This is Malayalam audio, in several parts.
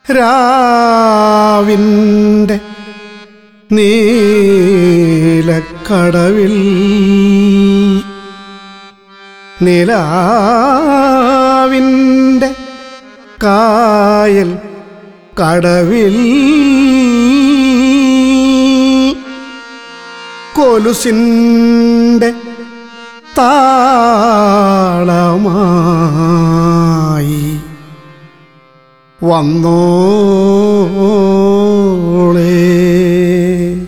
രാവിൻ്റെ നീലക്കടവിൽ നിലാവിൻ്റെ കായൽ കടവിൽ കൊലുസിൻ്റെ താളമായി വന്നോളേ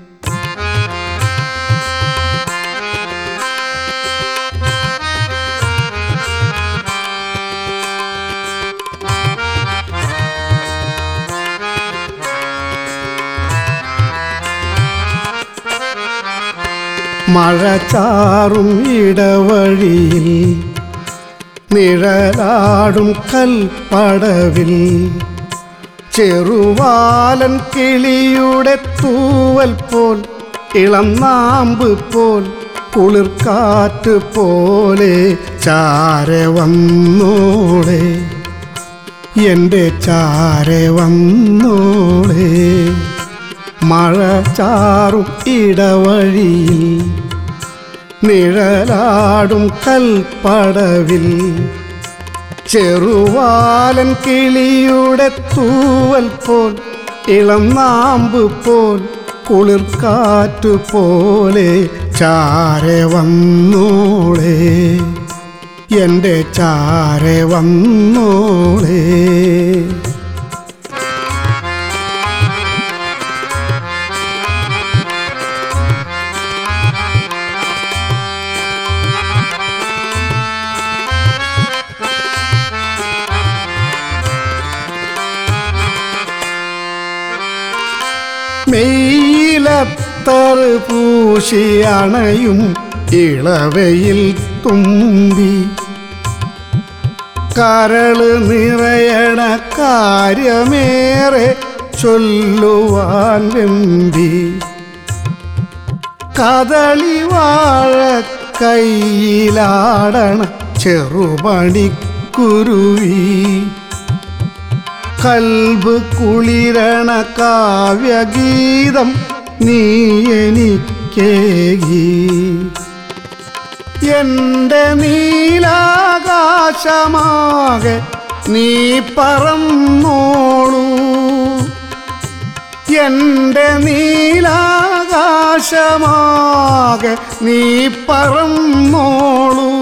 മഴ ചാറും ഇടവഴിയിൽ നിഴലാടും കൽപ്പടവിൽ ചെറുവാലൻ കിളിയുടെ തൂവൽ പോൽ ഇളം നാമ്പ് പോൽ കുളിർക്കാറ്റ് പോലെ ചാരെ വന്നോളെ എൻ്റെ ചാരെ വന്നോളെ മഴ ചാറും ഇടവഴിയിൽ നിഴലാടും കൽപ്പടവിൽ ചെറുവാലൻ കിളിയുടെ തൂവൽ പോൽ ഇളം നാമ്പ് പോൽ കുളിർക്കാറ്റ് പോലെ ചാരെ വന്നോളെ എൻ്റെ ചാരെ വന്നോളേ മെയിലത്തറ് പൂശി അണയും ഇളവയിൽ തുമ്പി കരള് നിറയണ കാര്യമേറെ ചൊല്ലുവാൻ വെമ്പി കദളി വാഴ കയ്യിലാടണ ചെറുപണിക്കുരുവി കൽബ് കുളിരണ കാവ്യഗീതം നീ എനിക്കേകി എന്റെ നീലാകാശമാകെ നീ പറന്നോളൂ എന്റെ നീലാകാശമാകെ നീ പറന്നോളൂ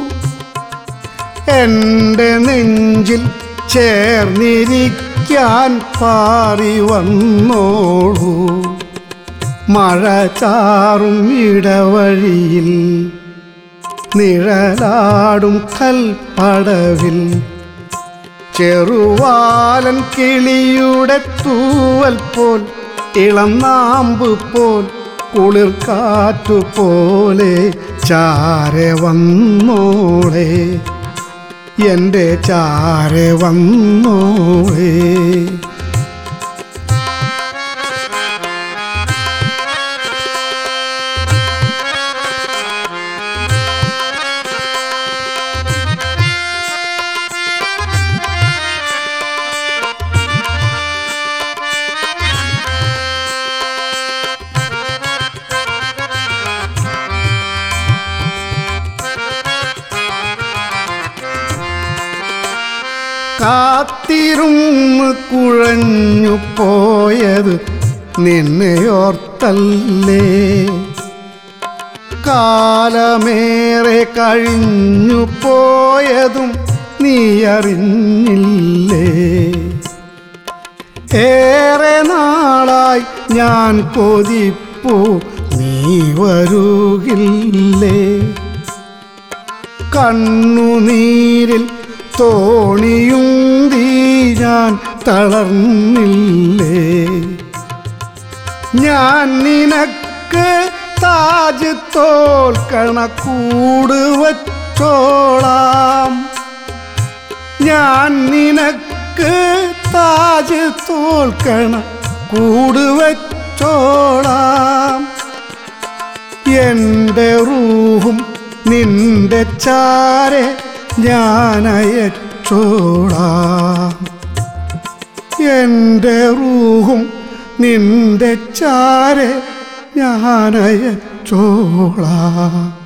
എൻ്റെ നെഞ്ചിൽ ചേർന്നിരിക്കാൻ പാറി വന്നോളൂ മഴ ചാറും ഇടവഴിയിൽ നിഴലാടും കൽപ്പടവിൽ ചെറുവാലൻ കിളിയുടെ തൂവൽ പോൽ ഇളം നാമ്പ് പോൽ കുളിർക്കാറ്റു പോലെ ചാരെ വന്നോളെ എൻ്റെ ചാരെ വന്നോളേ കാത്തിരുന്ന് കുഴഞ്ഞു പോയത് നിന്നെയോർത്തല്ലേ കാലമേറെ കഴിഞ്ഞു പോയതും നീ അറിഞ്ഞില്ലേ ഏറെ നാളായി ഞാൻ കൊതിപ്പൂ നീ വരുകില്ലേ കണ്ണുനീരിൽ തോണിയുന്തി ഞാൻ തളർന്നില്ലേ ഞാൻ നിനക്ക് താജ് തോൽക്കണ കൂട് വച്ചോളാം ഞാൻ നിനക്ക് താജ് തോൽക്കണ കൂട് വച്ചോളാം എൻ്റെ റൂഹും നിന്റെ ചാരെ ഞാൻ അയച്ചോളാം എൻ്റെ റൂഹും നിന്റെ ചാരെ ഞാനയച്ചോളാം